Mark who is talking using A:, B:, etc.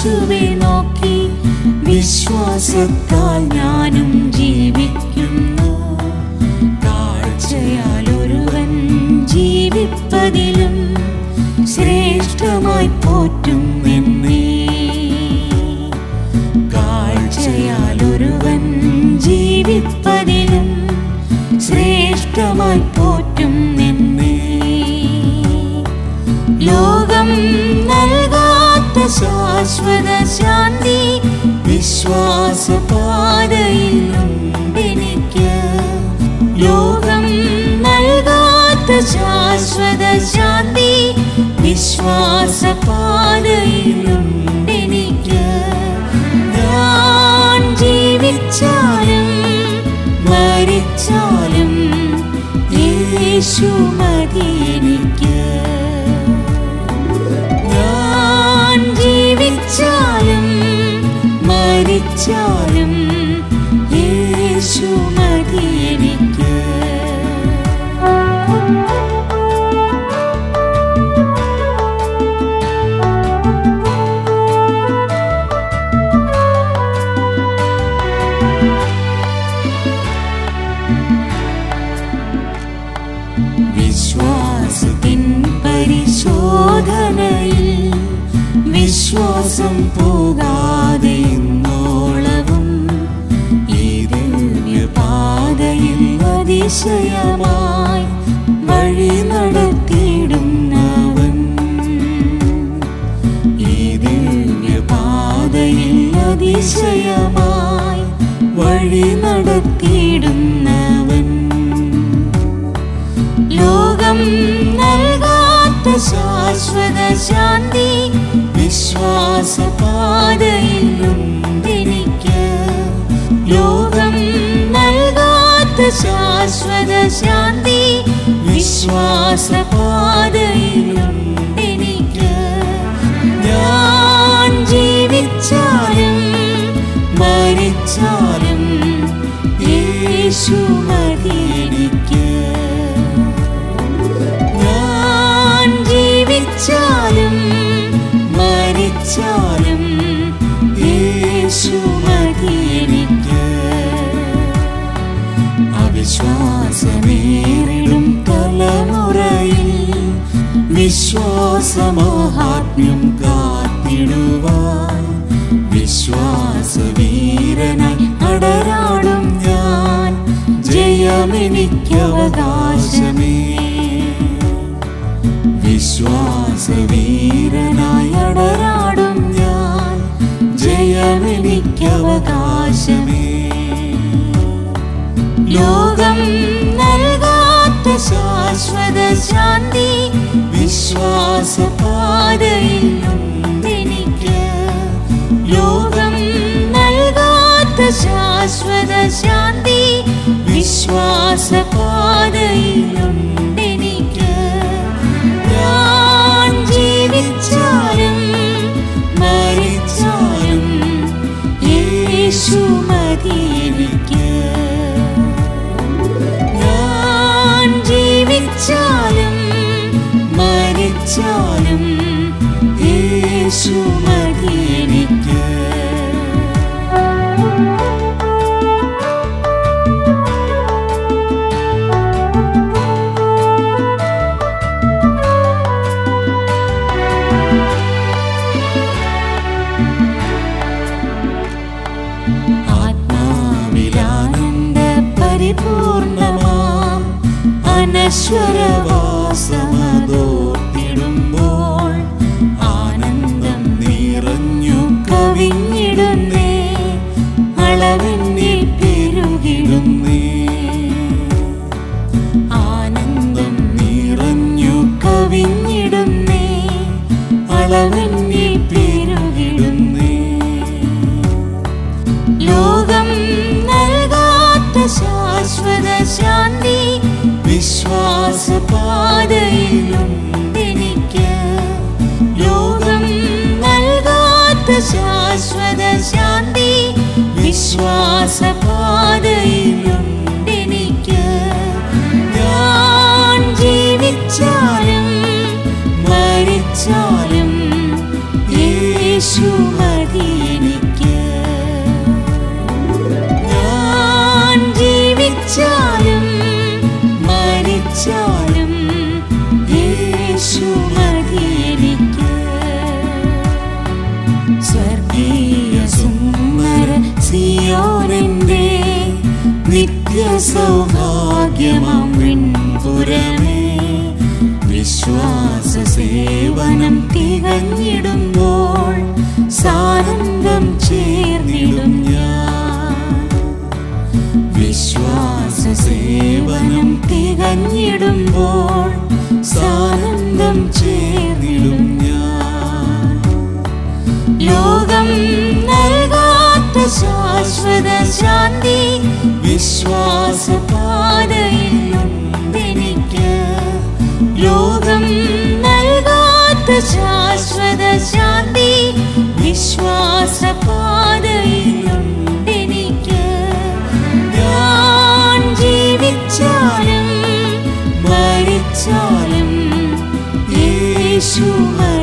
A: യേശുവെ നോക്കി വിശ്വാസത്താൽ ഞാനും ജീവിക്കുന്നു കാഴ്ചയാൽ ഒരുവൻ ജീവിപ്പതിലും ശ്രേഷ്ഠമായി പോറ്റും എന്നെ കാഴ്ചയാൽ ഒരുവൻ ജീവിപ്പതിലും ശ്രേഷ്ഠമായി പോറ്റും എന്നെ ലോകം നൽകാത്ത ശാശ്വത ശാന്തി വിശ്വാസപാതയിലുണ്ടെനിക്ക് ലോകം നൽകാത്ത ശാശ്വത ശാന്തി വിശ്വാസപാതയിലുണ്ടെനിക്ക് ഞാൻ ജീവിച്ചാലും മരിച്ചാലും യേശു മതി എനിക്ക് ഞാൻ ജീവിച്ചാലും മരിച്ചാലും യേശു മതി എനിക്ക് വിശ്വാസത്തിൻ പരിശോധനയിൽ വിശ്വാസം പോകാതെ ഇന്നോളവും ഈ ദിവ്യപാതയിൽ അതിശയമായി വഴി നടത്തിയിടുന്നവൻ ഈ ദിവ്യപാതയിൽ അതിശയമായി വഴി നടത്തിയിടുന്നവൻ ലോകം നൽകാത്ത ശാശ്വത ശാന്തി വിശ്വാസപാതയിലുണ്ടെനിക്ക് ലോകം നൽകാത്ത ശാശ്വത ശാന്തി വിശ്വാസപാതയിലുണ്ടെനിക്ക് ഞാൻ ജീവിച്ചാലും മരിച്ചാലും യേശു മതി എനിക്ക് ഞാൻ ജീവിച്ചാലും മരിച്ചാലും യേശു മതി എനിക്ക് അവിശ്വാസമേറിടും തലമുറയിൽ വിശ്വാസമഹാത്മ്യം കാത്തിടുവാൻ വിശ്വാസവീരനായി അടരാടും ഞാൻ ജയമെനിക്കവകാശമേ വിശ്വാസവീരനായി അടരാടും ഞാൻ ജയമെനിക്കവകാശമേ ലോകം നൽകാത്ത ശാശ്വത ശാന്തി വിശ്വാസപാതയിലുണ്ടെനിക്ക് ലോകം നൽകാത്ത ശാശ്വത ശാന്തി വിശ്വാസപാതയിലുണ്ടെനിക്ക് ഞാൻ ജീവിച്ചാലും മരിച്ചാലും യേശു മതി എനിക്ക് ഞാൻ ജീവിച്ചാലും മരിച്ചാലും യേശു മതി എനിക്ക് ആത്മാവിലാനന്ദ പരിപൂർണമാം അനശ്വരവാസമതോർത്തിടുമ്പോൾ ആനന്ദം നിറഞ്ഞു കവിഞ്ഞിടുന്നേ അളവിന്നെ പെരുകിടുന്നേ ആനന്ദം നിറഞ്ഞു കവിഞ്ഞിടുന്നേ അളവിന്നെ പെരുകിടുന്നേ ലോകം നൽകാത്ത ശാശ്വത ശാന്തി വിശ്വാസപാതയിലുണ്ടെനിക്ക് ലോകം നൽകാത്ത ശാശ്വത ശാന്തി വിശ്വാസപാതയിലുണ്ടെനിക്ക് ഞാൻ ജീവിച്ചാലും മരിച്ചാലും യേശു മതി യോഗ്യമാം വിൺപുരമേ വിശ്വാസ സേവനം തികഞ്ഞിടുമ്പോൾ സാനന്ദം ചേർന്നിടും ഞാൻ വിശ്വാസ സേവനം തികഞ്ഞിടുമ്പോൾ സാനന്ദം ചേർന്നിടും ഞാൻ ലോകം നൽകാത്ത ശാശ്വത ശാന്തി വിശ്വാസപാതയിലുണ്ടെനിക്ക് ലോകം നൽകാത്ത ശാശ്വത ശാന്തി വിശ്വാസപാതയിലുണ്ടെനിക്ക് ഞാൻ ജീവിച്ചാലും മരിച്ചാലും യേശു